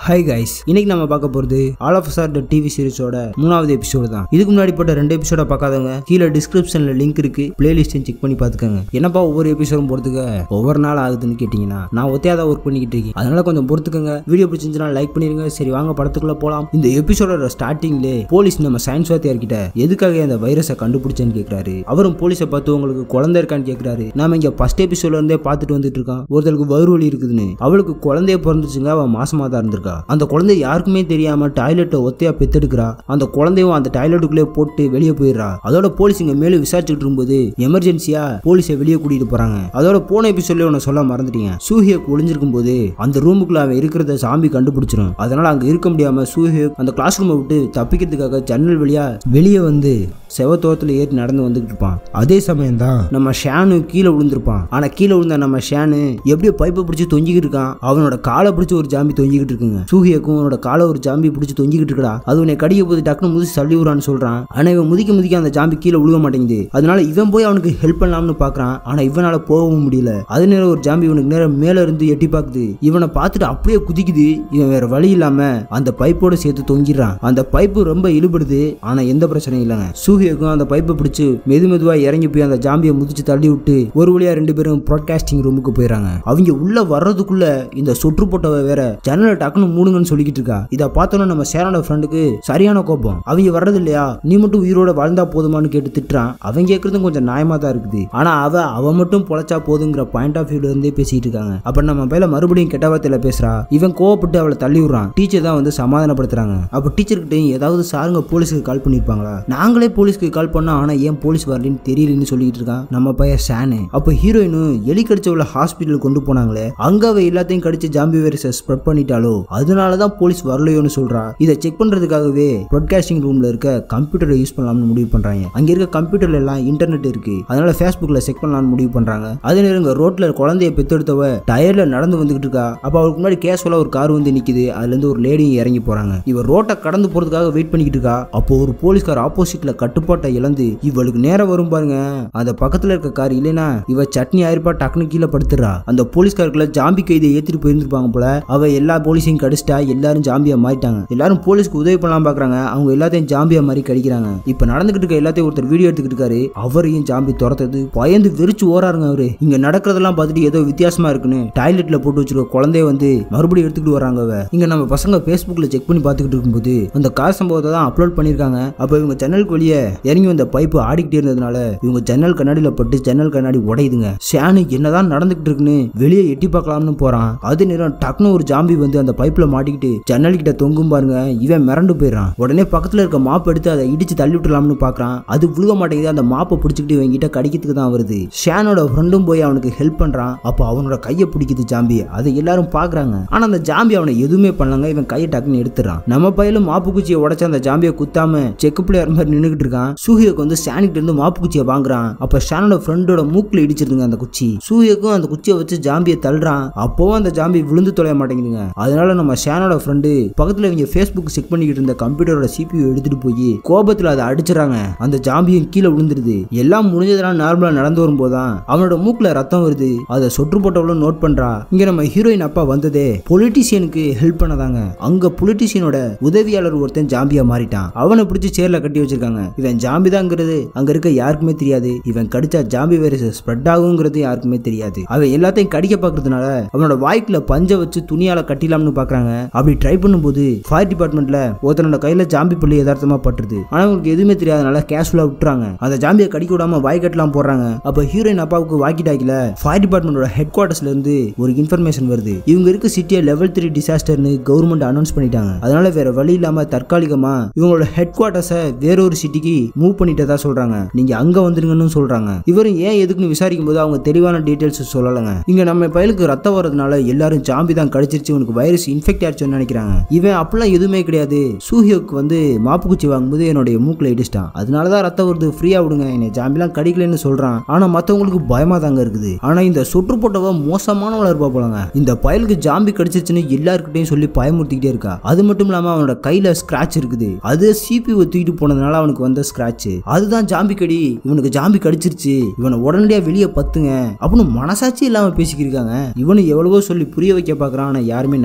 hi guys இன்னைக்கு நம்ம பார்க்க போறது ஆல் ஆஃப் சார் டிவி சீரிஸோட மூணாவது எபிசோடு தான் இதுக்கு முன்னாடி போட்ட ரெண்டு எபிசோட பார்க்காதவங்க கீழே டிஸ்கிரிப்ஷன்ல லிங்க் இருக்கு பிளேலிஸ்டையும் செக் பண்ணி பார்த்துக்கோங்க என்னப்பா ஒவ்வொரு எபிசோடும் போறதுக்கு ஒவ்வொரு நாள் ஆகுதுன்னு கேட்டிங்கன்னா நான் ஒத்தையா தான் ஒர்க் பண்ணிக்கிட்டு இருக்கேன் அதனால கொஞ்சம் பொறுத்துக்கோங்க வீடியோ பிடிச்சிருந்துச்சுன்னா லைக் பண்ணிருங்க சரி வாங்க படத்துக்குள்ள போலாம் இந்த எபிசோடோட ஸ்டார்டிங்லே போலீஸ் நம்ம சயின்ஸ் வாத்தியார் கிட்ட எதுக்காக அந்த வைரஸை கண்டுபிடிச்சேன்னு கேட்கிறாரு அவரும் போலீஸை பார்த்து உங்களுக்கு குழந்தை இருக்கான்னு கேட்கிறாரு நாம இங்க ஃபர்ஸ்ட் எபிசோட்ல இருந்தே பார்த்துட்டு வந்துட்டு இருக்கோம் ஒருத்தருக்கு வயிறு வலி இருக்குதுன்னு அவளுக்கு குழந்தைய பிறந்துச்சுங்க அவன் மாசமா தான் இருந்திருக்கா அந்த குழந்தை யாருக்குமே தெரியாம டாய்லெட்டை ஒத்தையா பெத்தெடுக்கிறா அந்த குழந்தையும் அந்த டாய்லெட்டுக்குள்ளே போட்டு வெளியே போயிடுறா அதோட போலீஸ் இங்க மேலே விசாரிச்சுட்டு இருக்கும்போது எமர்ஜென்சியா போலீஸை வெளியே கூட்டிட்டு போறாங்க அதோட போன எபிசோட்ல உன்னை சொல்ல மறந்துட்டீங்க சூஹியக் ஒளிஞ்சிருக்கும் போது அந்த ரூமுக்குள்ள அவன் இருக்கிறத சாமி கண்டுபிடிச்சிரும் அதனால அங்க இருக்க முடியாம சூஹியக் அந்த கிளாஸ் ரூமை விட்டு தப்பிக்கிறதுக்காக ஜன்னல் வழியா வெளியே வந்து செவத்தோரத்துல ஏறி நடந்து வந்துகிட்டு இருப்பான் அதே சமயம் தான் நம்ம ஷானு கீழே விழுந்திருப்பான் ஆனா கீழே விழுந்த நம்ம ஷானு எப்படியோ பைப்பை பிடிச்சி தொங்கிக்கிட்டு இருக்கான் அவனோட காலை பிடிச்சி ஒரு ஜாம்பி தொங்கிக்கிட்டு இருக்குங்க சூஹியக்கும் அவனோட காலை ஒரு ஜாம்பி பிடிச்சி தொங்கிக்கிட்டு இருக்கடா அது உன்னை கடிக்க போது டக்குனு முதிச்சு தள்ளி விடுறான்னு சொல்றான் ஆனா இவன் முதிக்க முதிக்க அந்த ஜாம்பி கீழே விழுக மாட்டேங்குது அதனால இவன் போய் அவனுக்கு ஹெல்ப் பண்ணலாம்னு பாக்குறான் ஆனா இவனால போகவும் முடியல அது நேரம் ஒரு ஜாம்பி இவனுக்கு நேரம் மேல இருந்து எட்டி பாக்குது இவனை பார்த்துட்டு அப்படியே குதிக்குது இவன் வேற வழி இல்லாம அந்த பைப்போட சேர்த்து தொங்கிடுறான் அந்த பைப்பு ரொம்ப இழுபடுது ஆனா எந்த பிரச்சனையும் இல்லைங்க சூஹியக்கும் அந்த பைப்பை பிடிச்சு மெது மெதுவா இறங்கி போய் அந்த ஜாம்பியை முதிச்சு தள்ளி விட்டு ஒரு வழியா ரெண்டு பேரும் ப்ராட்காஸ்டிங் ரூமுக்கு போயிடறாங்க அவங்க உள்ள வர்றதுக்குள்ள இந்த சொற்று போட்டவ வேற ஜன்னலை டக்குன்னு மூடுங்கன்னு சொல்லிக்கிட்டு இருக்கா இதை பார்த்தோன்னா நம்ம சேரோட ஃப்ரெண்டுக்கு சரியான கோபம் அவங்க வர்றது இல்லையா நீ மட்டும் உயிரோட வாழ்ந்தா போதுமான்னு கேட்டு திட்டுறான் அவன் கேட்கறதும் கொஞ்சம் நியாயமா தான் இருக்குது ஆனா அவ அவ மட்டும் பொழைச்சா போதுங்கிற பாயிண்ட் ஆஃப் வியூல இருந்தே பேசிட்டு இருக்காங்க அப்ப நம்ம பையில மறுபடியும் கெட்ட வார்த்தையில பேசுறா இவன் கோவப்பட்டு அவளை தள்ளி விடுறான் டீச்சர் தான் வந்து சமாதானப்படுத்துறாங்க அப்ப டீச்சர் கிட்டையும் ஏதாவது சாருங்க போலீஸுக்கு கால் பண்ணிருப்பாங்களா நாங்களே போலீஸ்க்கு கால் பண்ணா ஆனா ஏன் போலீஸ் வரலன்னு தெரியலன்னு சொல்லிட்டு இருக்கான் நம்ம பையன் ஷானு அப்ப ஹீரோயினும் எலி கடிச்சவள ஹாஸ்பிட்டல் கொண்டு போனாங்களே அங்க அவ எல்லாத்தையும் கடிச்சு ஜாம்பி வைரஸை ஸ்ப்ரெட் பண்ணிட்டாலோ அதனாலதான் போலீஸ் வரலையோன்னு சொல்றா இதை செக் பண்றதுக்காகவே ப்ராட்காஸ்டிங் ரூம்ல இருக்க கம்ப்யூட்டரை யூஸ் பண்ணலாம்னு முடிவு பண்றாங்க அங்க இருக்க கம்ப்யூட்டர்ல எல்லாம் இன்டர்நெட் இருக்கு அதனால ஃபேஸ்புக்ல செக் பண்ணலாம்னு முடிவு பண்றாங்க அதே நேரம் ரோட்ல குழந்தைய பெத்தெடுத்தவ டயர்ல நடந்து வந்துகிட்டு இருக்கா அப்ப அவளுக்கு முன்னாடி கேஷுவலா ஒரு கார் வந்து நிக்குது அதுல இருந்து ஒரு லேடியும் இறங்கி போறாங்க இவ ரோட்டை கடந்து போறதுக்காக வெயிட் பண்ணிக்கிட்டு இருக்கா அப்போ ஒரு போலீஸ்கார் ஆப்போசிட்ல கட்டுப்பாட்டை இழந்து இவளுக்கு நேரம் வரும் பாருங்க அந்த பக்கத்துல இருக்க கார் இல்லைனா இவ சட்னி ஆயிருப்பா டக்குனு கீழே படுத்துறா அந்த போலீஸ்காருக்குள்ள ஜாம்பி கைதை ஏத்திட்டு போயிருந்திருப்பாங்க போல அவ எல்லா போலீஸையும் கடிச்சிட்டா எல்லாரும் ஜாம்பியா மாறிட்டாங்க எல்லாரும் போலீஸ்க்கு உதவி பண்ணலாம் பாக்குறாங்க அவங்க எல்லாத்தையும் ஜாம்பியா மாதிரி கடிக்கிறாங்க இப்ப நடந்துகிட்டு இருக்க எல்லாத்தையும் ஒருத்தர் வீடியோ எடுத்துக்கிட்டு இருக்காரு அவரையும் ஜாம்பி துரத்துது பயந்து வெறிச்சு ஓராருங்க அவரு இங்க நடக்கிறதெல்லாம் பார்த்துட்டு ஏதோ வித்தியாசமா இருக்குன்னு டாய்லெட்ல போட்டு வச்சிருக்க குழந்தைய வந்து மறுபடியும் எடுத்துக்கிட்டு வராங்க அவ இங்க நம்ம பசங்க ஃபேஸ்புக்ல செக் பண்ணி பார்த்துக்கிட்டு இருக்கும்போது அந்த கார் சம்பவத்தை தான் அப்லோட் பண்ணிருக்காங்க அப்ப இவங்க ஜன்னலுக்கு வெளியே இறங்கி வந்த பைப்பு ஆடிக்கிட்டே இருந்ததுனால இவங்க ஜன்னல் கண்ணாடியில பட்டு ஜன்னல் கண்ணாடி உடையுதுங்க ஷானு என்னதான் நடந்துகிட்டு இருக்குன்னு வெளியே எட்டி பார்க்கலாம்னு போறான் அது நேரம் டக்குனு ஒரு ஜாம்பி வந்து அந்த பைப்ல மாட்டிக்கிட்டு ஜன்னல் கிட்ட தொங்கும் பாருங்க இவன் மிரண்டு போயிடறான் உடனே பக்கத்துல இருக்க மாப்பு எடுத்து அதை இடிச்சு தள்ளி விட்டுலாம்னு பாக்குறான் அது விழுக மாட்டேங்குது அந்த மாப்பை பிடிச்சிக்கிட்டு இவன் கிட்ட கடிக்கிறதுக்கு தான் வருது ஷானோட ஃப்ரெண்டும் போய் அவனுக்கு ஹெல்ப் பண்றான் அப்போ அவனோட கையை பிடிக்குது ஜாம்பி அதை எல்லாரும் பாக்குறாங்க ஆனா அந்த ஜாம்பி அவனை எதுவுமே பண்ணலங்க இவன் கையை டக்குன்னு எடுத்துறான் நம்ம பையிலும் மாப்பு குச்சியை உடைச்ச அந்த ஜாம்பியை குத்தாம செக்கு பிள்ளையார் மாதிரி நின்னுகிட்டு இருக்கான் சூஹியக்கு வந்து ஷானிக்கிட்ட இருந்து மாப்பு குச்சியை வாங்குறான் அப்ப ஷானோட ஃப்ரெண்டோட மூக்குல இடிச்சிருதுங்க அந்த குச்சி சூஹியக்கும் அந்த குச்சியை வச்சு ஜாம்பியை தள்ளுறான் அப்பவும் அந்த ஜாம்பி விழுந்து தொலைய மாட்டேங்குதுங்க அதனால நம்ம ஷானோட ஃப்ரெண்டு பக்கத்துல இவங்க ஃபேஸ்புக் செக் பண்ணிக்கிட்டு இருந்த கம்ப்யூட்டரோட சிபியூ எடுத்துட்டு போய் கோபத்துல அதை அடிச்சிடறாங்க அந்த ஜாம்பியும் கீழே விழுந்துருது எல்லாம் முடிஞ்சதெல்லாம் நார்மலா நடந்து வரும்போதுதான் அவனோட மூக்குல ரத்தம் வருது அதை சொட்டு போட்டவளும் நோட் பண்றா இங்க நம்ம ஹீரோயின் அப்பா வந்ததே பொலிட்டிஷியனுக்கு ஹெல்ப் பண்ணதாங்க அங்க பொலிட்டிஷியனோட உதவியாளர் ஒருத்தன் ஜாம்பியா மாறிட்டான் அவனை பிடிச்சி சேர்ல கட்டி வச்சிருக்காங்க இவன் ஜாம்பி தாங்கிறது அங்க இருக்க யாருக்குமே தெரியாது இவன் கடிச்சா ஜாம்பி வைரஸ் ஸ்ப்ரெட் ஆகுங்கிறது யாருக்குமே தெரியாது அவன் எல்லாத்தையும் கடிக்க பாக்குறதுனால அவனோட வாய்க்குல பஞ்ச வச்சு துணியால கட்டிலாம்னு பாக்குறாங்க அப்படி ட்ரை பண்ணும்போது ஃபயர் டிபார்ட்மெண்ட்ல ஒருத்தனோட கையில ஜாம்பி புள்ளி யதார்த்தமா பட்டுருது ஆனா அவங்களுக்கு எதுவுமே தெரியாதனால கேஷுவலா விட்டுறாங்க அந்த ஜாம்பியை கடிக்க விடாம வாய் கட்டலாம் போடுறாங்க அப்ப ஹீரோயின் அப்பாவுக்கு வாக்கி டாக்கில ஃபயர் டிபார்ட்மெண்டோட ஹெட் குவார்டர்ஸ்ல இருந்து ஒரு இன்ஃபர்மேஷன் வருது இவங்க இருக்க சிட்டியை லெவல் த்ரீ டிசாஸ்டர்னு கவர்மெண்ட் அனௌன்ஸ் பண்ணிட்டாங்க அதனால வேற வழி இல்லாம தற்காலிகமா இவங்களோட ஹெட் குவார்ட்டர்ஸை வேறொரு சிட்டிக்கு மூவ் பண்ணிட்டதா சொல்றாங்க நீங்க அங்க வந்துருங்கன்னு சொல்றாங்க இவரும் ஏன் எதுக்குன்னு விசாரிக்கும் போது அவங்க தெளிவான டீடைல்ஸ் சொல்லலங்க இங்க நம்ம பயலுக்கு ரத்தம் வர்றதுனால எல்லாரும் ஜாம்பி தான் கடிச்சிருச்சு உனக்கு வைரஸ் இன்ஃபெக்ட் ஆயிடுச்சுன்னு நினைக்கிறாங்க இவன் அப்படிலாம் எதுவுமே கிடையாது சூஹியோக்கு வந்து மாப்பு குச்சி வாங்கும்போது என்னுடைய மூக்கில் இடிச்சிட்டான் அதனாலதான் ரத்தம் வருது ஃப்ரீயா விடுங்க என்னை ஜாம்பிலாம் கடிக்கலன்னு சொல்றான் ஆனா மத்தவங்களுக்கு பயமா தாங்க இருக்குது ஆனா இந்த சுற்று போட்டவ மோசமானவளா இருப்பா போலங்க இந்த பயலுக்கு ஜாம்பி கடிச்சிருச்சுன்னு எல்லாருக்கிட்டையும் சொல்லி பயமுறுத்திக்கிட்டே இருக்கா அது மட்டும் இல்லாம அவனோட கையில ஸ்கிராட்ச் இருக்குது அது சிபிஓ தூக்கிட்டு போனதுனால அவனுக்கு வந்த ஸ்கிராட்ச் அதுதான் ஜாம்பி கடி இவனுக்கு ஜாம்பி கடிச்சிருச்சு இவனை உடனடியா வெளியே பத்துங்க அப்படின்னு மனசாட்சி இல்லாம பேசிக்கிருக்காங்க இவனு எவ்வளவோ சொல்லி புரிய வைக்க பாக்குறான் ஆனா யாருமே நம்ப மாட்டேங்கிறாங்க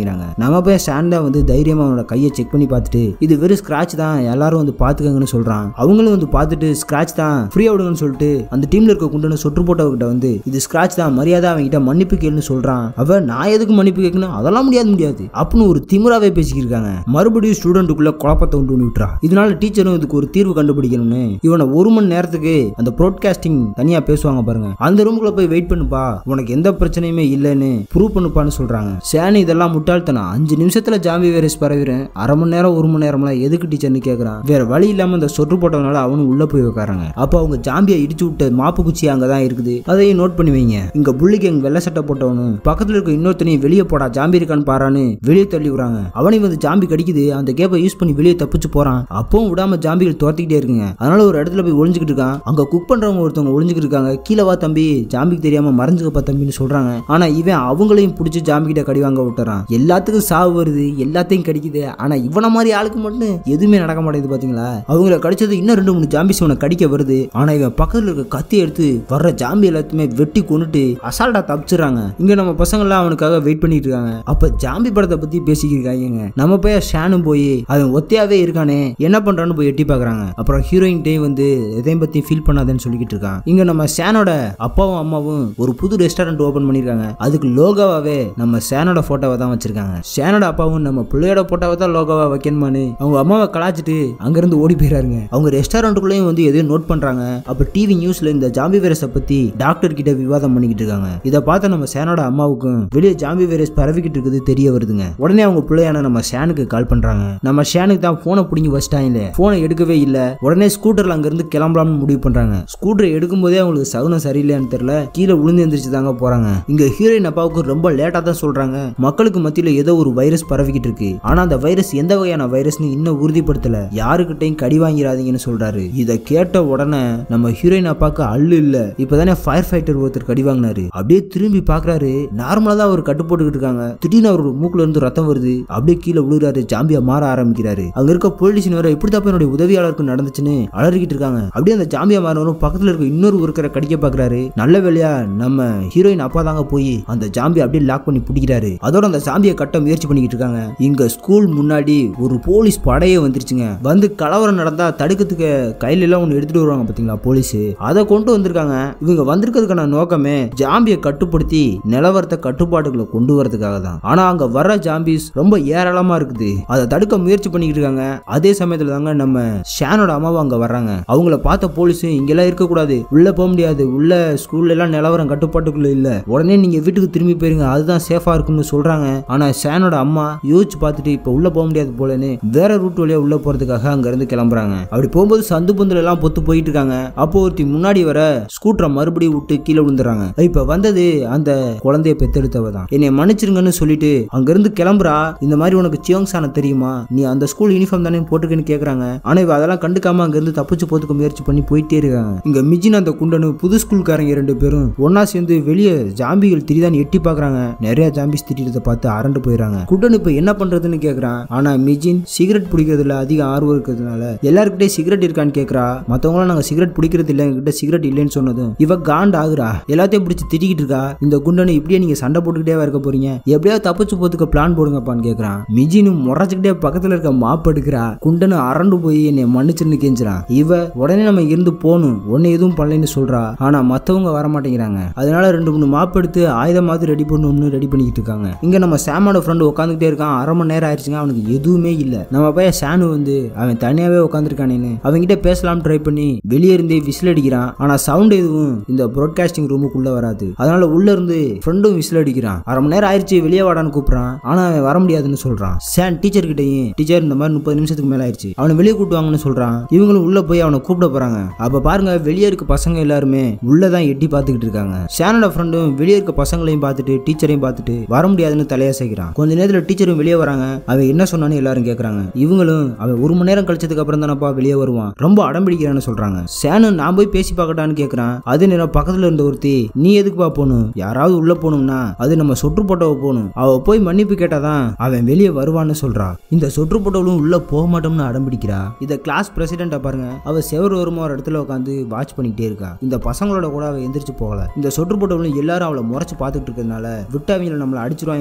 ஆரம்பிக்கிறாங்க நம்ம போய் ஷான் தான் வந்து தைரியமா அவனோட கையை செக் பண்ணி பார்த்துட்டு இது வெறும் ஸ்கிராட்ச் தான் எல்லாரும் வந்து பாத்துக்கங்கன்னு சொல்றான் அவங்களும் வந்து பார்த்துட்டு ஸ்கிராட்ச் தான் ஃப்ரீயா விடுங்கன்னு சொல்லிட்டு அந்த டீம்ல இருக்க குண்டன சொட்டு போட்டவகிட்ட வந்து இது ஸ்கிராட்ச் தான் மரியாதை அவன்கிட்ட மன்னிப்பு கேளுன்னு சொல்றான் அவ நான் எதுக்கு மன்னிப்பு கேட்கணும் அதெல்லாம் முடியாது முடியாது அப்படின்னு ஒரு திமிராவே பேசிக்கிருக்காங்க மறுபடியும் ஸ்டூடெண்ட்டுக்குள்ள குழப்பத்தை உண்டு பண்ணி விட்டுறா இதனால டீச்சரும் இதுக்கு ஒரு தீர்வு கண்டுபிடிக்கணும்னு இவனை ஒரு மணி நேரத்துக்கு அந்த ப்ரோட்காஸ்டிங் தனியா பேசுவாங்க பாருங்க அந்த ரூமுக்குள்ள போய் வெயிட் பண்ணுப்பா உனக்கு எந்த பிரச்சனையுமே இல்லைன்னு ப்ரூவ் பண்ணுப்பான்னு சொல்றாங்க சேனி இதெல்லாம் முட்டாள்தனம் அஞ்சு நிமிஷத்துல ஜாம்பி வைரஸ் பரவிடும் அரை மணி நேரம் ஒரு மணி நேரம்லாம் எதுக்கு டீச்சர்னு கேக்குறான் வேற வழி இல்லாம இந்த சொட்டு போட்டதுனால அவனும் உள்ள போய் உட்காராங்க அப்போ அவங்க ஜாம்பியை இடிச்சு விட்ட மாப்பு குச்சி அங்கதான் இருக்குது அதையும் நோட் பண்ணி வைங்க இங்க புள்ளிக்கு எங்க வெள்ளை சட்டை போட்டவனும் பக்கத்துல இருக்க இன்னொருத்தனையும் வெளியே போடா ஜாம்பி இருக்கான்னு பாரான்னு வெளியே தள்ளி விடுறாங்க அவனையும் வந்து ஜாம்பி கடிக்குது அந்த கேப்பை யூஸ் பண்ணி வெளியே தப்பிச்சு போறான் அப்பவும் விடாம ஜாம்பிகள் துரத்திக்கிட்டே இருக்குங்க அதனால ஒரு இடத்துல போய் ஒளிஞ்சுக்கிட்டு இருக்கான் அங்க குக் பண்றவங்க ஒருத்தவங்க ஒளிஞ்சுக்கிட்டு இருக்காங்க கீழே வா தம்பி ஜாம்பிக்கு தெரியாம மறைஞ்சுக்கப்பா தம்பின்னு சொல்றாங்க ஆனா இவன் அவங்களையும் பிடிச்சி ஜாம்பி கிட்ட கடி வாங்க விட்டுறான் எல்லாத்துக்கும் சாவு வருது எல்லாத்தையும் கடிக்குது ஆனா இவனை மாதிரி ஆளுக்கு மட்டும் எதுவுமே நடக்க மாட்டேங்குது பாத்தீங்களா அவங்கள கடிச்சது இன்னும் ரெண்டு மூணு ஜாம்பிஸ் இவனை கடிக்க வருது ஆனா இவன் பக்கத்துல இருக்க கத்தி எடுத்து வர்ற ஜாம்பி எல்லாத்தையுமே வெட்டி கொண்டுட்டு அசால்ட்டா தப்பிச்சிடுறாங்க இங்க நம்ம பசங்க எல்லாம் அவனுக்காக வெயிட் பண்ணிட்டு இருக்காங்க அப்ப ஜாம்பி படத்தை பத்தி பேசிக்கிருக்காங்க நம்ம போய் ஷானும் போய் அவன் ஒத்தையாவே இருக்கானே என்ன பண்றான்னு போய் எட்டி பாக்குறாங்க அப்புறம் ஹீரோயின் டே வந்து எதையும் பத்தி ஃபீல் பண்ணாதேன்னு சொல்லிக்கிட்டு இருக்கான் இங்க நம்ம ஷானோட அப்பாவும் அம்மாவும் ஒரு புது ரெஸ்டாரண்ட் ஓபன் பண்ணிருக்காங்க அதுக்கு லோகோவாவே நம்ம ஷானோட போட்டோவை தான் வச்சிருக்காங்க ஷானோட அப்பாவும் நம்ம பிள்ளையோட போட்டோவை தான் லோகோவா வைக்கணுமான்னு அவங்க அம்மாவை கலாச்சிட்டு அங்கிருந்து ஓடி போயிறாருங்க அவங்க ரெஸ்டாரண்ட்டுக்குள்ளேயும் வந்து எதையும் நோட் பண்றாங்க அப்ப டிவி நியூஸ்ல இந்த ஜாம்பி வைரஸை பத்தி டாக்டர் கிட்ட விவாதம் பண்ணிக்கிட்டு இருக்காங்க இதை பார்த்த நம்ம சேனோட அம்மாவுக்கும் வெளியே ஜாம்பி வைரஸ் பரவிக்கிட்டு இருக்குது தெரிய வருதுங்க உடனே அவங்க பிள்ளையான நம்ம ஷேனுக்கு கால் பண்றாங்க நம்ம ஷேனுக்கு தான் போனை பிடிங்கி வச்சிட்டாங்க போனை எடுக்கவே இல்ல உடனே ஸ்கூட்டர்ல அங்க இருந்து கிளம்பலாம்னு முடிவு பண்றாங்க ஸ்கூட்டர் எடுக்கும் போதே அவங்களுக்கு சகுனம் சரியில்லையான்னு தெரியல கீழே விழுந்து எந்திரிச்சு தாங்க போறாங்க இங்க ஹீரோயின் அப்பாவுக்கு ரொம்ப லேட்டா தான் சொல்றாங்க மக்களுக்கு மத்தியில ஏதோ ஒரு வைரஸ் பரவிக்கிட்டு இருக்கு ஆனா அந்த வைரஸ் எந்த வகையான வைரஸ்னு இன்னும் உறுதிப்படுத்தல யாருக்கிட்டையும் கடி வாங்கிறாதீங்கன்னு சொல்றாரு இதை கேட்ட உடனே நம்ம ஹீரோயின் அப்பாவுக்கு அள்ளு இல்ல இப்பதானே ஃபயர் ஃபைட்டர் ஒருத்தர் கடி வாங்கினாரு அப்படியே திரும்பி பாக்குறாரு நார்மலா தான் அவர் கட்டு போட்டுக்கிட்டு இருக்காங்க திடீர்னு அவரோட மூக்குல இருந்து ரத்தம் வருது அப்படியே கீழே விழுறாரு ஜாம்பியா மாற ஆரம்பிக்கிறாரு அங்க இருக்க போலீஸ் வேற இப்படி தான் என்னுடைய உதவியாளருக்கு நடந்துச்சுன்னு அலறிக்கிட்டு இருக்காங்க அப்படியே அந்த ஜாம்பியா மாறவரும் பக்கத்துல இருக்க இன்னொரு ஒருக்கரை கடிக்க பாக்குறாரு நல்ல வேலையா நம்ம ஹீரோயின் அப்பா தாங்க போய் அந்த ஜாம்பியை அப்படியே லாக் பண்ணி பிடிக்கிறாரு அதோட அந்த ஜாம்பியை கட்ட முயற்சி பண்ணிக்கிட்டு இருக்காங்க இங்க ஸ்கூல் முன்னாடி ஒரு போலீஸ் படையே வந்துருச்சுங்க வந்து கலவரம் நடந்தா தடுக்கிறதுக்கு கையில எல்லாம் ஒன்று எடுத்துட்டு வருவாங்க பாத்தீங்களா போலீஸ் அதை கொண்டு வந்திருக்காங்க இவங்க வந்திருக்கிறதுக்கான நோக்கமே ஜாம்பியை கட்டுப்படுத்தி நிலவரத்தை கட்டுப்பாட்டுக்குள்ள கொண்டு வரதுக்காக தான் ஆனா அங்க வர்ற ஜாம்பிஸ் ரொம்ப ஏராளமா இருக்குது அதை தடுக்க முயற்சி பண்ணிக்கிட்டு இருக்காங்க அதே சமயத்துல தாங்க நம்ம ஷானோட அம்மாவும் அங்க வர்றாங்க அவங்கள பார்த்த போலீஸ் இங்கெல்லாம் இருக்கக்கூடாது உள்ள போக முடியாது உள்ள ஸ்கூல்ல எல்லாம் நிலவரம் கட்டுப்பாட்டுக்குள்ள இல்ல உடனே நீங்க வீட்டுக்கு திரும்பி போயிருங்க அதுதான் சேஃபா இருக்கும்னு சொல்றாங்க ஆனா ஷானோட அம்மா யோசிச்சு பார்த்துட்டு இப்ப உள்ள போக முடியாது போலன்னு வேற ரூட் வழியா உள்ள போறதுக்காக அங்க இருந்து கிளம்புறாங்க அப்படி போகும்போது சந்து பந்துல எல்லாம் பொத்து போயிட்டு இருக்காங்க அப்போ ஒருத்தி முன்னாடி வர ஸ்கூட்டரை மறுபடியும் விட்டு கீழே விழுந்துறாங்க இப்ப வந்தது அந்த குழந்தைய பெத்தெடுத்தவ தான் என்னை மன்னிச்சிருங்கன்னு சொல்லிட்டு அங்க இருந்து கிளம்புறா இந்த மாதிரி உனக்கு சியோங்சான தெரியுமா நீ அந்த ஸ்கூல் யூனிஃபார்ம் தானே போட்டுக்கன்னு கேக்குறாங்க ஆனா இவ அதெல்லாம் கண்டுக்காம அங்க இருந்து தப்பிச்சு போறதுக்கு முயற்சி பண்ணி போயிட்டே இருக்காங்க இங்க மிஜின் அந்த குண்டனு புது ஸ்கூல்காரங்க ரெண்டு பேரும் ஒன்னா சேர்ந்து வெளியே ஜாம்பிகள் திரிதான் எட்டி பாக்குறாங்க நிறைய ஜாம்பிஸ் திட்டிறத பார்த்து அரண்டு போயிடறாங்க குண்டன் இப்ப என்ன பண்றதுன்னு கேக்குறான் ஆனா மிஜின் சிகரெட் பிடிக்கிறதுல அதிக ஆர்வம் இருக்கிறதுனால எல்லாருக்கிட்டே சிகரெட் இருக்கான்னு கேக்குறா மத்தவங்களாம் நாங்க சிகரெட் பிடிக்கிறது இல்ல எங்ககிட்ட சிகரெட் இல்லைன்னு சொன்னதும் இவ காண்ட் ஆகுறா எல்லாத்தையும் பிடிச்சி திட்டிக்கிட்டு இருக்கா இந்த குண்டனு இப்படியே நீங்க சண்டை போட்டுக்கிட்டே இருக்க போறீங்க எப்படியாவது தப்பிச்சு போறதுக்கு பிளான் போடுங்கப்பான்னு கேக்குறான் மிஜினும் முறைச்சுக்கிட்டே பக்கத்துல இருக்க மாப் எடுக்கிறா குண்டனு அரண்டு போய் என்னை மன்னிச்சுன்னு கெஞ்சுறான் இவ உடனே நம்ம இருந்து போகணும் ஒன்னு எதுவும் பண்ணலைன்னு சொல்றா ஆனா மத்தவங்க வர மாட்டேங்கிறாங்க அதனால ரெண்டு மூணு மாப் எடுத்து ஆயுதமாவது ரெடி பண்ணணும்னு ரெடி பண்ணிக்கிட்டு இருக்காங்க இங்க நம்ம சாமோட ஃப்ரெண்டு உட்காந்துக்கிட்டே இருக்கான் அரை மணி நேரம் ஆயிடுச்சுங்க அவனுக்கு எதுவுமே இல்ல நம்ம பையன் சானு வந்து அவன் தனியாவே உட்காந்துருக்கானேன்னு அவன்கிட்ட பேசலாம் ட்ரை பண்ணி வெளியே இருந்தே விசில் அடிக்கிறான் ஆனா சவுண்ட் எதுவும் இந்த ப்ராட்காஸ்டிங் ரூமுக்குள்ள வராது அதனால உள்ள இருந்து ஃப்ரெண்டும் விசில் அடிக்கிறான் அரை மணி நேரம் ஆயிடுச்சு வெளியே வாடான்னு கூப்பிடுறான் ஆனா அவன் வர முடியாதுன்னு சொல்றான் சான் டீச்சர் கிட்டயும் டீச்சர் இந்த மாதிரி முப்பது நிமிஷத்துக்கு மேல ஆயிடுச்சு அவனை வெளியே கூட்டுவாங்கன்னு சொல்றான் இவங்களும் உள்ள போய் அவனை கூப்பிட போறாங்க அப்ப பாருங்க வெளியே இருக்க பசங்க எல்லாருமே உள்ளதான் எட்டி பார்த்துக்கிட்டு இருக்காங்க ஷானோட ஃப்ரெண்டும் வெளியே இருக்க பசங்களையும் பார்த்துட்டு டீச்சரையும் பார்த்துட்டு வர முடியாதுன்னு தலையாசைக்கிறான் கொஞ்ச நேரத்துல டீச்சரும் வெளியே வராங்க அவன் என்ன சொன்னான்னு எல்லாரும் கேக்குறாங்க இவங்களும் அவன் ஒரு மணி நேரம் கழிச்சதுக்கு அப்புறம் தானப்பா வெளியே வருவான் ரொம்ப அடம்பிடிக்கிறான்னு சொல்றாங்க ஷானு நான் போய் பேசி பார்க்கட்டான்னு கேக்குறான் அதே நேரம் பக்கத்துல இருந்த ஒருத்தி நீ எதுக்குப்பா போகணும் யாராவது உள்ள போகணும்னா அது நம்ம சொற்று போட்டவ போகணும் அவ போய் மன்னிப்பு கேட்டாதான் அவன் வெளியே வருவான்னு சொல்றா இந்த சொற்று போட்டவளும் உள்ள போக மாட்டோம்னு அடம்பிடிக்கிறா இத கிளாஸ் பிரசிடென்ட்டா பாருங்க அவ செவரு வருமா ஒரு இடத்துல உட்காந்து வாட்ச் பண்ணிக்கிட்டே இருக்கா இந்த பசங்களோட கூட அவ எந்திரிச்சு போகல இந்த சொற்று போட்டவளும் எல்லாரும் அவளை முறைச்சு பார்த்துட்டு இருக்கிறதுனால விட்டு அவங்க நம்மளை அடிச்சிருவாங்க போலன்னு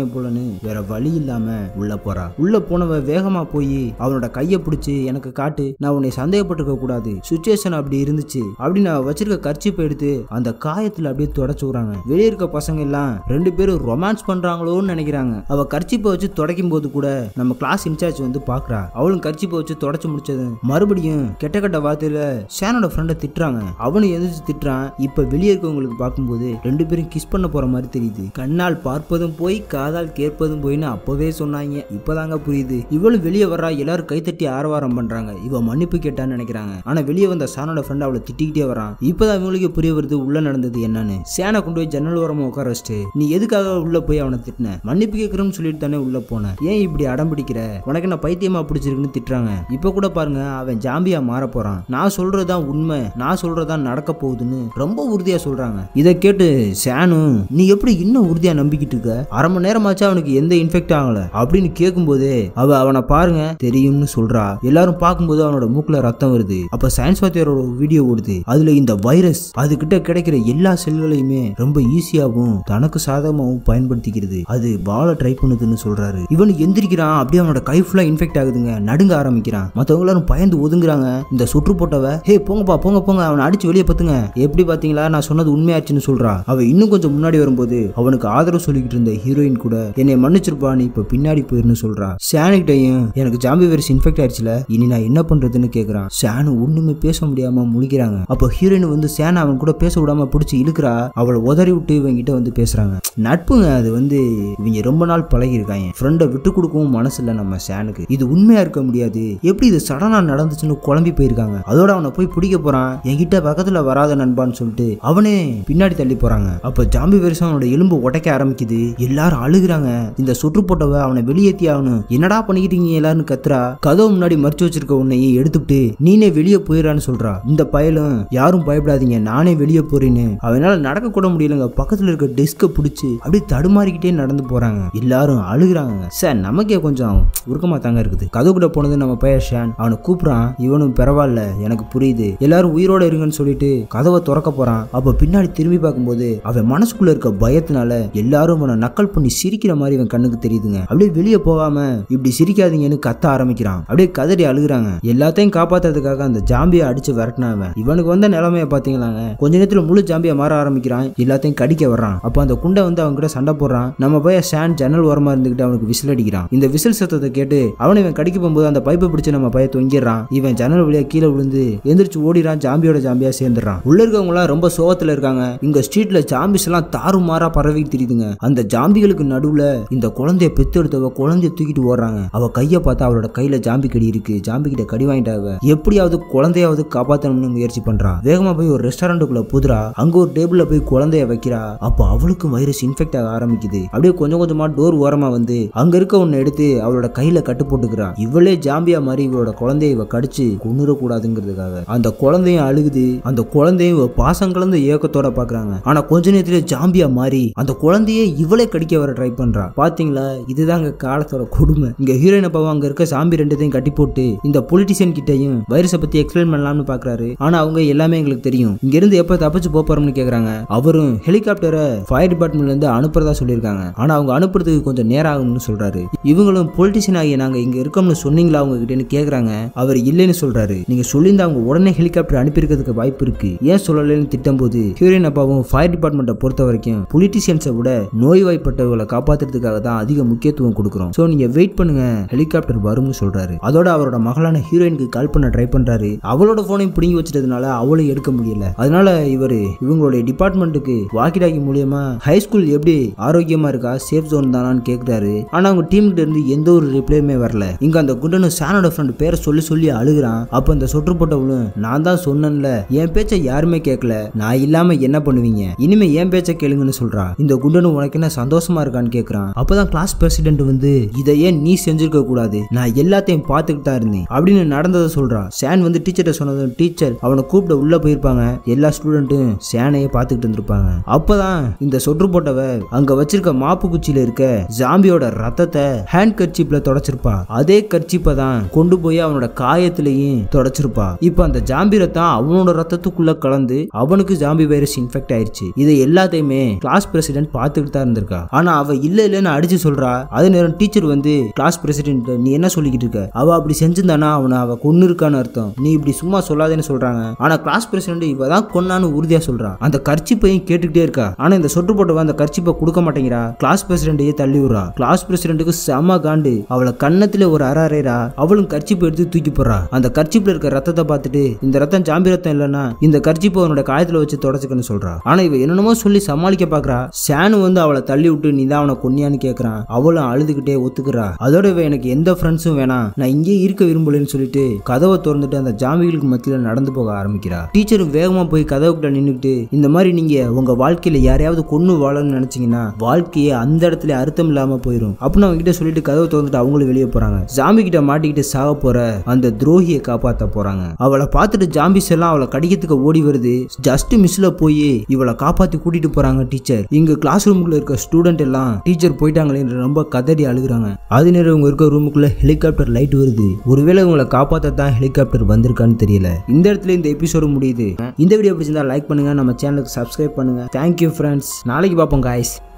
வேற வழி இல்லாம உள்ள போறா உள்ள போனவ வேகமா போய் அவனோட கையை பிடிச்சு எனக்கு காட்டு நான் உன்னை சந்தேகப்பட்டிருக்க கூடாது சுச்சுவேஷன் அப்படி இருந்துச்சு அப்படின்னு அவ வச்சிருக்க கர்ச்சிப்பை எடுத்து அந்த காயத்துல அப்படியே தொடச்சு விடுறாங்க வெளியே இருக்க பசங்க எல்லாம் ரெண்டு பேரும் ரொமான்ஸ் பண்றாங்களோன்னு நினைக்கிறாங்க அவ கர்ச்சிப்பை வச்சு தொடக்கும் போது கூட நம்ம கிளாஸ் இன்சார்ஜ் வந்து பாக்குறா அவளும் கர்ச்சிப்பை வச்சு தொடச்சு முடிச்சது மறுபடியும் கெட்ட கெட்ட வார்த்தையில ஷேனோட ஃப்ரெண்டை திட்டுறாங்க அவனும் எதிர்த்து திட்டுறான் இப்ப வெளியே இருக்கவங்களுக்கு பார்க்கும்போது ரெண்டு பேரும் கிஸ் பண்ண போற மாதிரி தெரியுது கண்ணால் பார்ப்பதும் போய் காதால் கேட்பதும் போயின்னு அப்பவே சொன்னாங்க இப்பதாங்க புரியுது இவளும் வெளியே வர்றா எல்லாரும் கைத்தட்டி ஆரவாரம் பண்றாங்க இவ மன்னிப்பு கேட்டான்னு நினைக்கிறாங்க ஆனா வெளியே வந்த சானோட ஃப்ரெண்ட் அவளை திட்டிக்கிட்டே வரான் இப்பதான் இவங்களுக்கு புரிய வருது உள்ள நடந்தது என்னன்னு சேனை கொண்டு போய் ஜன்னல் ஓரமா உட்கார வச்சுட்டு நீ எதுக்காக உள்ள போய் அவனை திட்டின மன்னிப்பு கேட்கறேன்னு சொல்லிட்டு தானே உள்ள போன ஏன் இப்படி அடம் பிடிக்கிற உனக்கு என்ன பைத்தியமா பிடிச்சிருக்குன்னு திட்டுறாங்க இப்ப கூட பாருங்க அவன் ஜாம்பியா மாற போறான் நான் சொல்றதுதான் உண்மை நான் சொல்றதுதான் நடக்க போகுதுன்னு ரொம்ப உறுதியா சொல்றாங்க இதை கேட்டு சேனும் நீ எப்படி இன்னும் உறுதியா நம்பிக்கிட்டு இருக்க அரை மணி நேரமாச்சு அவனுக்கு எந்த இன்ஃபெக்ட் ஆகல அப்படின்னு கேட்கும்போதே அவ அவனை பாருங்க தெரியும்னு சொல்றா எல்லாரும் பார்க்கும்போது அவனோட மூக்குல ரத்தம் வருது அப்ப சயின்ஸ் வாத்தியாரோட வீடியோ ஓடுது அதுல இந்த வைரஸ் அதுகிட்ட கிடைக்கிற எல்லா செல்களையுமே ரொம்ப ஈஸியாவும் தனக்கு சாதகமாகவும் பயன்படுத்திக்கிறது அது வாழ ட்ரை பண்ணுதுன்னு சொல்றாரு இவன் எந்திரிக்கிறான் அப்படியே அவனோட கை ஃபுல்லா இன்ஃபெக்ட் ஆகுதுங்க நடுங்க ஆரம்பிக்கிறான் மத்தவங்க எல்லாரும் பயந்து ஒதுங்குறாங்க இந்த சுற்று போட்டவ ஹே போங்கப்பா போங்க போங்க அவனை அடிச்சு வெளியே பத்துங்க எப்படி பாத்தீங்களா நான் சொன்னது உண்மையாச்சுன்னு சொல்றா அவ இன்னும் கொஞ்சம் முன்னாடி வரும்போது அவனுக்கு ஆதரவு சொல்லிக்கிட்டு இருந்த ஹீரோயின் கூட என்னை மன்னிச்சிருப்பா நீ இப்ப பின்னாடி போயிருன்னு சொல்றா சானிக்கிட்டையும் எனக்கு ஜாம்பி வைரஸ் இன்ஃபெக்ட் ஆயிடுச்சுல இனி நான் என்ன பண்றதுன்னு கேக்குறான் சானு ஒண்ணுமே பேச முடியாம முழிக்கிறாங்க அப்போ ஹீரோயின் வந்து சேனை அவன் கூட பேச விடாம பிடிச்சி இழுக்கிறா அவளை உதறி விட்டு இவங்க கிட்ட வந்து பேசுறாங்க நட்புங்க அது வந்து இவங்க ரொம்ப நாள் பழகி இருக்காங்க ஃப்ரெண்டை விட்டு கொடுக்கவும் மனசு இல்ல நம்ம சேனுக்கு இது உண்மையா இருக்க முடியாது எப்படி இது சடனா நடந்துச்சுன்னு குழம்பி போயிருக்காங்க அதோட அவனை போய் பிடிக்க போறான் என்கிட்ட பக்கத்துல வராத நண்பான்னு சொல்லிட்டு அவனே பின்னாடி தள்ளி போறாங்க அப்ப ஜாம்பி வைரஸ் அவனோட எலும்பு உடைக்க ஆரம்பிக்குது எல்லாரும் அழுகுறாங்க இந்த சுற்று போட்டவ அவனை வெளியேத்தி ஆகணும் என்னடா பண்ணிக்கிட்டீங்க எல்லாரும் கத்துறா கதவு முன்னாடி மறைச்சு வச்சிருக்க உன்னையே எடுத்துட்டு நீனே வெளியே போயிடறான்னு சொல்றா இந்த பயலும் யாரும் பயப்படாதீங்க நானே வெளியே போறேன்னு அவனால நடக்க கூட முடியலங்க பக்கத்துல இருக்க டெஸ்கை பிடிச்சி அப்படியே தடுமாறிக்கிட்டே நடந்து போறாங்க எல்லாரும் அழுகுறாங்க சார் நமக்கே கொஞ்சம் உருக்கமா தாங்க இருக்குது கதவுக்குள்ள போனது நம்ம பையன் ஷான் அவனை கூப்பிடுறான் இவனும் பரவாயில்ல எனக்கு புரியுது எல்லாரும் உயிரோட இருங்கன்னு சொல்லிட்டு கதவை திறக்க போறான் அப்ப பின்னாடி திரும்பி பார்க்கும்போது அவன் மனசுக்குள்ள இருக்க பயத்தினால எல்லாரும் அவனை நக்கல் பண்ணி சிரிக்கிற மாதிரி இவன் கண்ணுக்கு தெரியுதுங்க அப்படியே வெளியே போகாம இப்படி சிரிக்காதீங்கன்னு கத்த ஆரம்பிக்கிறான் அப்படியே கதறி அழுகுறாங்க எல்லாத்தையும் காப்பாத்துறதுக்காக அந்த ஜாம்பியை அடிச்சு விரட்டினவன் இவனுக்கு வந்த நிலைமைய பாத்தீங்களாங்க கொஞ்ச நேரத்துல முழு ஜாம்பியா மாற ஆரம்பிக்கிறான் எல்லாத்தையும் கடிக்க வர்றான் அப்ப அந்த குண்டை வந்து அவங்க கிட்ட சண்டை போடுறான் நம்ம போய் ஷான் ஜன்னல் ஓரமா இருந்துகிட்டு அவனுக்கு விசில் அடிக்கிறான் இந்த விசில் சத்தத்தை கேட்டு அவனை இவன் கடிக்க போகும்போது அந்த பைப்பை பிடிச்சு நம்ம பைய தொங்கிடுறான் இவன் ஜன்னல் வழியா கீழே விழுந்து எந்திரிச்சு ஓடிறான் ஜாம்பியோட ஜாம்பியா சேர்ந்துடுறான் உள்ள இருக்கவங்க எல்லாம் ரொம்ப சோகத்துல இருக்காங்க இங்க ஸ்ட்ரீட்ல ஜாம்பிஸ் எல்லாம் தாறுமாறா பரவி தெரியுதுங்க அந்த ஜாம்பிகளுக்கு நடுவுல இந்த குழந்தைய பெத்தெடுத்தவ குழந்தைய தூக்கிட்டு ஓடுறாங்க அவ கைய பார்த்தா அவளோட கையில ஜாம்பி கடி இருக்கு ஜாம்பி கிட்ட கடி வாங்கிட்டாவ எப்படியாவது குழந்தையாவது காப்பாத்தணும்னு முயற்சி பண்றா வேகமா போய் ஒரு ரெஸ்டாரண்ட்டுக்குள்ள புதுரா அங்க ஒரு டேபிள்ல போய் குழந்தைய வைக்கிறா அப்போ அவளுக்கு வைரஸ் இன்ஃபெக்ட் ஆக ஆரம்பிக்குது அப்படியே கொஞ்சம் கொஞ்சமா டோர் ஓரமா வந்து அங்க இருக்க ஒன்னு எடுத்து அவளோட கையில கட்டு போட்டுக்கிறா இவளே ஜாம்பியா மாதிரி இவளோட குழந்தைய இவ கடிச்சு கொன்னுற கூடாதுங்கிறதுக்காக அந்த குழந்தையும் அழுகுது அந்த குழந்தையும் இவ பாசம் கலந்த ஏக்கத்தோட பாக்குறாங்க ஆனா கொஞ்ச நேரத்துல ஜாம்பியா மாறி அந்த குழந்தைய இவளே கடிக்க வர ட்ரை பண்றா பாத்தீங்களா இதுதாங்க காலத்தோட கொடுமை இங்க ஹீரோயின் அப்பாவும் அங்க இருக்க சாம்பி ரெண்டத்தையும் கட்டி போட்டு இந்த பொலிட்டிஷியன் கிட்டையும் வைரஸை பத்தி எக்ஸ்பிளைன் பண்ணலாம்னு பாக்குறாரு ஆனா அவங்க எல்லாமே எங்களுக்கு தெரியும் இங்க இருந்து எப்ப தப்பிச்சு போப் போறோம்னு கேக்குறாங்க அவரும் ஹெலிகாப்டரை ஃபயர் டிபார்ட்மெண்ட்ல இருந்து அனுப்புறதா சொல்லியிருக்காங்க ஆனா அவங்க அனுப்புறதுக்கு கொஞ்சம் நேரம் ஆகும்னு சொல்றாரு இவங்களும் பொலிட்டிஷியன் ஆகிய நாங்க இங்க இருக்கோம்னு சொன்னீங்களா அவங்க கிட்டன்னு கேக்குறாங்க அவர் இல்லைன்னு சொல்றாரு நீங்க சொல்லியிருந்தா அவங்க உடனே ஹெலிகாப்டர் அனுப்பியிருக்கிறதுக்கு வாய்ப்பு இருக்கு ஏன் சொல்லலைன்னு திட்டும்போது ஹீரோயின் அப்பாவும் ஃபயர் டிபார்ட்மெண்ட்டை பொறுத்த வரைக்கும் பொலிட்டிஷியன்ஸை விட நோய்வாய்ப்பட்டவர்களை காப்பாத்துறதுக்காக தான் அதிக முக்கியத்துவம் கொடுக்குறோம் ஸோ நீங்க வெயிட் பண்ணுங்க ஹெலிகாப்டர் வரும்னு சொல்றாரு அதோட அவரோட மகளான ஹீரோயினுக்கு கால் பண்ண ட்ரை பண்றாரு அவளோட போனையும் பிடுங்கி வச்சிட்டதுனால அவளும் எடுக்க முடியல அதனால இவரு இவங்களுடைய டிபார்ட்மெண்ட்டுக்கு வாக்கி டாக்கி மூலியமா ஹை ஸ்கூல் எப்படி ஆரோக்கியமா இருக்கா சேஃப் ஜோன் தானான்னு கேக்குறாரு ஆனா அவங்க டீம் கிட்ட இருந்து எந்த ஒரு ரிப்ளையுமே வரல இங்க அந்த குண்டனும் சானோட ஃப்ரெண்ட் பேரை சொல்லி சொல்லி அழுகுறான் அப்ப அந்த சொட்டு போட்டவளும் நான் தான் சொன்னேன்ல என் பேச்சை யாருமே கேட்கல நான் இல்லாம என்ன பண்ணுவீங்க இனிமே என் பேச்சை கேளுங்கன்னு சொல்றா இந்த குண்டனும் உனக்கு என்ன சந்தோஷமா இருக்கான்னு கேக்குறான் அப்பதான் கிளாஸ் பிரசிடென்ட் வந்து இதை ஏன் நீ செஞ்சிருக்க கூடாது நான் எல்லாத்தையும் பார்த்துக்கிட்டு தான் இருந்தேன் அப்படின்னு நடந்ததை சொல்றா சான் வந்து டீச்சர்கிட்ட சொன்னதும் டீச்சர் அவனை கூப்பிட உள்ள போயிருப்பாங்க எல்லா ஸ்டூடெண்ட்டும் சேனையே பார்த்துக்கிட்டு இருந்திருப்பாங்க அப்பதான் இந்த சொட்டு போட்டவ அங்க வச்சிருக்க மாப்பு குச்சியில இருக்க ஜாம்பியோட ரத்தத்தை ஹேண்ட் கர்ச்சிப்ல தொடச்சிருப்பா அதே கர்ச்சிப்பை தான் கொண்டு போய் அவனோட காயத்திலையும் தொடச்சிருப்பா இப்போ அந்த ஜாம்பி ரத்தம் அவனோட ரத்தத்துக்குள்ள கலந்து அவனுக்கு ஜாம்பி வைரஸ் இன்ஃபெக்ட் ஆயிருச்சு இதை எல்லாத்தையுமே கிளாஸ் பிரசிடென்ட் பார்த்துக்கிட்டு தான் இருந்திருக்கா ஆனா அவ இல்ல இல்ல இல்லைன்னு அடிச்சு சொல்றா அதே நேரம் டீச்சர் வந்து கிளாஸ் பிரசிடென்ட் நீ என்ன சொல்லிக்கிட்டு இருக்க அவ அப்படி செஞ்சிருந்தானா அவனை அவ கொன்னு இருக்கான்னு அர்த்தம் நீ இப்படி சும்மா சொல்லாதேன்னு சொல்றாங்க ஆனா கிளாஸ் பிரசிடென்ட் இவ தான் கொன்னான்னு உறுதியா சொல்றா அந்த கர்ச்சிப்பையும் கேட்டுக்கிட்டே இருக்கா ஆனா இந்த சொட்டு போட்டவ அந்த கர்ச்சிப்பை கொடுக்க மாட்டேங்கிறா கிளாஸ் பிரசிடென்ட்டையே தள்ளி விடுறா கிளாஸ் பிரசிடென்ட்டுக்கு செம காண்டு அவளை கன்னத்துல ஒரு அறாரேரா அவளும் கர்ச்சிப்பை எடுத்து தூக்கி போடுறா அந்த கர்ச்சிப்ல இருக்க ரத்தத்தை பார்த்துட்டு இந்த ரத்தம் ஜாம்பி ரத்தம் இல்லைன்னா இந்த கர்ச்சிப்பை அவனோட காயத்துல வச்சு தொடச்சுக்கன்னு சொல்றா ஆனா இவ என்னென்னமோ சொல்லி சமாளிக்க பாக்குறா ஷானு வந்து அவளை தள்ளி விட்டு நீ தான் அவனை கொன்னியான்னு கேக்குறான் அவளும் அழுதுகிட்டே ஒத்துக்கிறா அதோட இவ எனக்கு எந்த ஃப்ரெண்ட்ஸும் வேணாம் நான் இங்கே இருக்க விரும்பலன்னு சொல்லிட்டு கதவை திறந்துட்டு அந்த ஜாம்பிகளுக்கு மத்தியில நடந்து போக ஆரம்பிக்கிறா டீச்சரும் வேகமா போய் கதவுக்கிட்ட நின்னுக்கிட்டு இந்த மாதிரி நீங்க உங்க வாழ்க்கையில யாரையாவது கொன்னு வாழணும்னு நினைச்சீங்கன்னா வாழ்க்கையே அந்த இடத்துல அர்த்தம் இல்லாம போயிடும் அப்படின்னு அவங்க கிட்ட சொல்லிட்டு கதவை திறந்துட்டு அவங்களும் வெளியே போறாங்க ஜாம்பி கிட்ட மாட்டிக்கிட்டு சாக போற அந்த துரோகியை காப்பாத்த போறாங்க அவளை பார்த்துட்டு ஜாம்பிஸ் எல்லாம் அவளை கடிக்கிறதுக்கு ஓடி வருது ஜஸ்ட் மிஸ்ல போய் இவளை காப்பாத்தி கூட்டிட்டு போறாங்க டீச்சர் இங்க கிளாஸ் ரூமுக்குள்ள இருக்க ஸ்டூடெண்ட் எல்லாம் டீச்சர் போயிட்டாங்களேன்னு ரொம்ப கதறி அழுகுறாங்க அது நேரம் இவங்க இருக்க ரூமுக்குள்ள ஹெலிகாப்டர் லைட் வருது ஒருவேளை இவங்களை காப்பாத்த தான் ஹெலிகாப்டர் வந்திருக்கான்னு தெரியல இந்த இடத்துல இந்த எபிசோடு முடியுது இந்த வீடியோ பிடிச்சிருந்தா லைக் பண்ணுங்க நம்ம சேனலுக்கு சப்ஸ்கிரைப் பண்ணுங்க தேங்க்யூ ஃப்ரெண்ட்ஸ் நாளைக்கு பார்ப்போம் காய்ஸ்